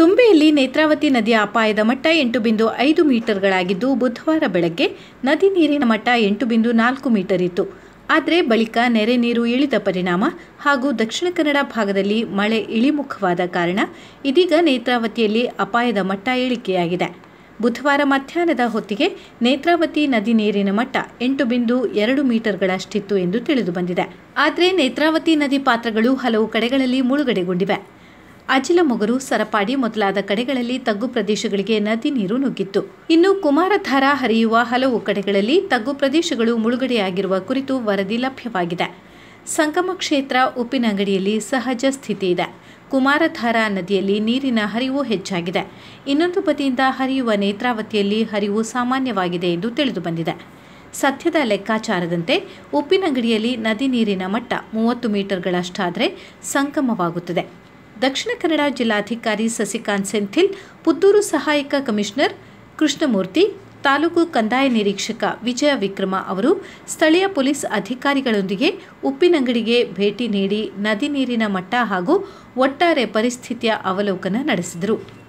ತುಂಬೆಯಲ್ಲಿ ನೇತ್ರಾವತಿ ನದಿಯ ಅಪಾಯದ ಮಟ್ಟ ಎಂಟು ಬಿಂದು ಐದು ಮೀಟರ್ಗಳಾಗಿದ್ದು ಬುಧವಾರ ಬೆಳಗ್ಗೆ ನದಿ ನೀರಿನ ಮಟ್ಟ ಎಂಟು ಬಿಂದು ನಾಲ್ಕು ಮೀಟರ್ ಇತ್ತು ಆದರೆ ಬಳಿಕ ನೆರೆ ನೀರು ಇಳಿದ ಪರಿಣಾಮ ಹಾಗೂ ದಕ್ಷಿಣ ಕನ್ನಡ ಭಾಗದಲ್ಲಿ ಮಳೆ ಇಳಿಮುಖವಾದ ಕಾರಣ ಇದೀಗ ನೇತ್ರಾವತಿಯಲ್ಲಿ ಅಪಾಯದ ಮಟ್ಟ ಇಳಿಕೆಯಾಗಿದೆ ಬುಧವಾರ ಮಧ್ಯಾಹ್ನದ ಹೊತ್ತಿಗೆ ನೇತ್ರಾವತಿ ನದಿ ನೀರಿನ ಮಟ್ಟ ಎಂಟು ಬಿಂದು ಎರಡು ಮೀಟರ್ಗಳಷ್ಟಿತ್ತು ಎಂದು ತಿಳಿದುಬಂದಿದೆ ಆದರೆ ನೇತ್ರಾವತಿ ನದಿ ಪಾತ್ರಗಳು ಹಲವು ಕಡೆಗಳಲ್ಲಿ ಮುಳುಗಡೆಗೊಂಡಿವೆ ಅಜಿಲಮೊಗರು ಸರಪಾಡಿ ಮೊದಲಾದ ಕಡೆಗಳಲ್ಲಿ ತಗ್ಗು ಪ್ರದೇಶಗಳಿಗೆ ನದಿ ನೀರು ನುಗ್ಗಿತ್ತು ಇನ್ನು ಕುಮಾರಧಾರ ಹರಿಯುವ ಹಲವು ಕಡೆಗಳಲ್ಲಿ ತಗ್ಗು ಪ್ರದೇಶಗಳು ಮುಳುಗಡೆಯಾಗಿರುವ ಕುರಿತು ವರದಿ ಲಭ್ಯವಾಗಿದೆ ಸಂಗಮ ಕ್ಷೇತ್ರ ಉಪ್ಪಿನಂಗಡಿಯಲ್ಲಿ ಸಹಜ ಸ್ಥಿತಿ ಇದೆ ಕುಮಾರಧಾರ ನದಿಯಲ್ಲಿ ನೀರಿನ ಹರಿವು ಹೆಚ್ಚಾಗಿದೆ ಇನ್ನೊಂದು ಬದಿಯಿಂದ ಹರಿಯುವ ನೇತ್ರಾವತಿಯಲ್ಲಿ ಹರಿವು ಸಾಮಾನ್ಯವಾಗಿದೆ ಎಂದು ತಿಳಿದುಬಂದಿದೆ ಸದ್ಯದ ಲೆಕ್ಕಾಚಾರದಂತೆ ಉಪ್ಪಿನಂಗಡಿಯಲ್ಲಿ ನದಿ ನೀರಿನ ಮಟ್ಟ ಮೂವತ್ತು ಮೀಟರ್ಗಳಷ್ಟಾದರೆ ಸಂಗಮವಾಗುತ್ತದೆ ದಕ್ಷಿಣ ಕನ್ನಡ ಜಿಲ್ಲಾಧಿಕಾರಿ ಸಸಿಕಾಂತ್ ಸೆಂಥಿಲ್ ಪುತ್ತೂರು ಸಹಾಯಕ ಕಮಿಷನರ್ ಕೃಷ್ಣಮೂರ್ತಿ ತಾಲೂಕು ಕಂದಾಯ ನಿರೀಕ್ಷಕ ವಿಜಯ ವಿಕ್ರಮ ಅವರು ಸ್ಥಳೀಯ ಪೊಲೀಸ್ ಅಧಿಕಾರಿಗಳೊಂದಿಗೆ ಉಪ್ಪಿನಂಗಡಿಗೆ ಭೇಟಿ ನೀಡಿ ನದಿ ನೀರಿನ ಮಟ್ಟ ಹಾಗೂ ಒಟ್ಟಾರೆ ಪರಿಸ್ಥಿತಿಯ ಅವಲೋಕನ ನಡೆಸಿದರು